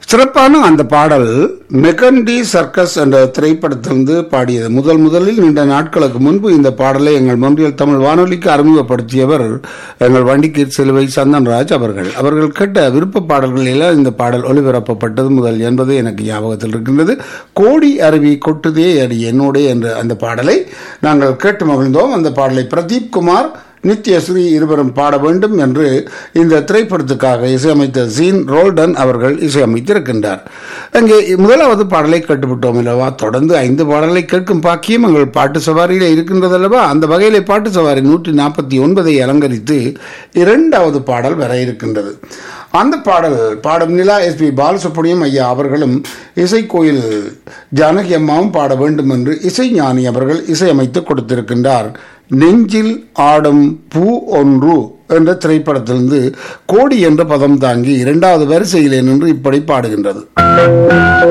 சிறப்பான அந்த பாடல் மெகண்டி சர்க்கஸ் என்ற திரைப்படத்திலிருந்து பாடியது முதல் முதலில் நீண்ட நாட்களுக்கு முன்பு இந்த பாடலை எங்கள் மொன்றியல் தமிழ் வானொலிக்கு அறிமுகப்படுத்தியவர் எங்கள் வண்டிக்கு சிலுவை சந்தன்ராஜ் அவர்கள் அவர்கள் கேட்ட விருப்ப பாடல்களில் இந்த பாடல் ஒளிபரப்பப்பட்டது முதல் என்பது எனக்கு ஞாபகத்தில் இருக்கின்றது கோடி அருவி கொட்டுதே அடி என்னோடே என்ற அந்த பாடலை நாங்கள் கேட்டு மகிழ்ந்தோம் அந்த பாடலை பிரதீப் குமார் நித்யஸ்ரீ இருவரும் பாட வேண்டும் என்று இந்த திரைப்படத்துக்காக இசையமைத்த சீன் ரோல்டன் அவர்கள் இசையமைத்திருக்கின்றார் அங்கே முதலாவது பாடலை கேட்டுவிட்டோம் அல்லவா தொடர்ந்து ஐந்து பாடலை கேட்கும் பாக்கியம் எங்கள் பாட்டு சவாரியில் இருக்கின்றது அல்லவா அந்த வகையிலே பாட்டு சவாரி நூற்றி நாற்பத்தி ஒன்பதை அலங்கரித்து இரண்டாவது பாடல் வர இருக்கின்றது அந்த பாடல் பாடும் நிலா எஸ் பி பாலசுப்ரமணியம் ஐயா அவர்களும் இசைக்கோயில் ஜானகி அம்மாவும் பாட வேண்டும் என்று இசைஞானி அவர்கள் இசையமைத்து கொடுத்திருக்கின்றார் நெஞ்சில் ஆடும் பூ ஒன்று என்ற திரைப்படத்திலிருந்து கோடி என்ற பதம் தாங்கி இரண்டாவது வரிசையிலே நின்று இப்படி பாடுகின்றது